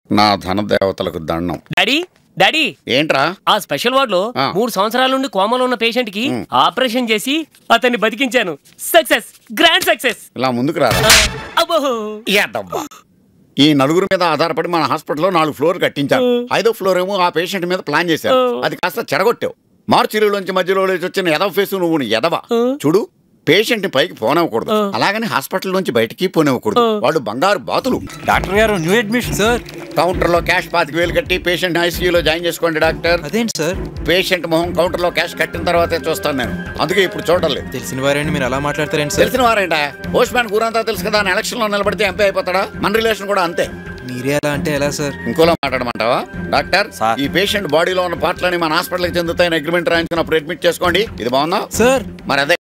నా ధన దేవతలకు దండం డాడీ డాడీ ఏంట్రా ఆ స్పెషల్ వార్డ్ లో ఆ. మూడు సంవత్సరాల నుండి కోమలో ఉన్న పేషెంట్ కి మ్. ఆపరేషన్ చేసి అతన్ని బతికించాను సక్సెస్ గ్రాండ్ సక్సెస్ ఇలా ముందుకు రారా అబ్బో ఏదబ్బా. ఈ నలుగురు మీద ఆధారపడి మన హాస్పిటల్లో నాలుగు ఫ్లోర్ కట్టించారు ఐదో ఫ్లోర్ ఏమో ఆ పేషెంట్ మీద ప్లాన్ చేశారు అది కాస్త చెడగొట్టావు మార్చిలోంచి మధ్యలో లేచి వచ్చిన ఎదవ ఫేసు నువ్వు నీ ఎదవ చూడు పేషెంట్ ని పైకి పోనివ్వకూడదు అలాగని హాస్పిటల్ నుంచి బయటికి పోనివ్వకూడదు వాళ్ళు బంగారు బాతులు డాక్టర్ గారు న్యూ అడ్మిషన్ సార్ కౌంటర్ లో క్యాష్ పాతిక వేలు కట్టి పేషెంట్ ఐసీయూలో జాయిన్ చేసుకోండి డాక్టర్ అదేంటి సార్ పేషెంట్ మొహం కౌంటర్ లో క్యాష్ కట్టిన తర్వాతే చూస్తాను నేను అందుకే ఇప్పుడు చూడలేదు తెలిసిన వారండి మీరు అలా మాట్లాడతారేంటి సార్ తెలిసిన వారేంట పోస్ట్ మ్యాన్ ఊరంతా తెలుసు కదా ఎలక్షన్ లో నిలబడితే ఎంపీ అయిపోతాడా మన రిలేషన్ కూడా అంతే మీరే అలా అంటే ఎలా సార్ ఇంకోలా మాట్లాడమంటావా డాక్టర్ సార్. ఈ పేషెంట్ బాడీలో ఉన్న పార్ట్లని మన హాస్పిటల్కి చెందుతాయని అగ్రిమెంట్ రాయించినప్పుడు అడ్మిట్ చేసుకోండి ఇది బాగుందా సార్ మరి అదే